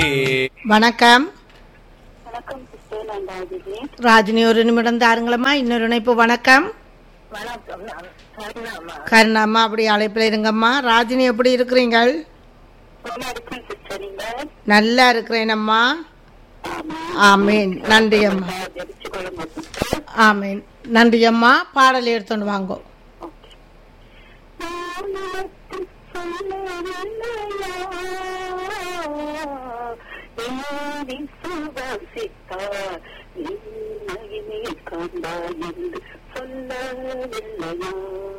வணக்கம் வணக்கம் சிஸ்டர் நான் ராஜினி ராஜினி ஒரு நிமிடம் தாருங்களம்மா இன்னொரு இணைப்பு வணக்கம் வணக்கம் நான் கருணாமா கருணாம்மா அப்படி அழைப்பில் இருங்கம்மா ராஜினி எப்படி இருக்கிறீங்கள் நல்லா இருக்கேன் சிஸ்டர் நீங்க நல்லா இருக்கிறேன் அம்மா ஆமீன் நன்றி அம்மா ஜெபிச்சு கொள்ளுங்க சிஸ்டர் ஆமீன் நன்றி அம்மா பாடல் எடுத்துன்னு வாங்கோ ஓகே நான் உனக்கு சொல்லவில்லையா நீ சுவாசித்தார் நீ மகிமை கண்டாய் என்று சொல்லவில்லையா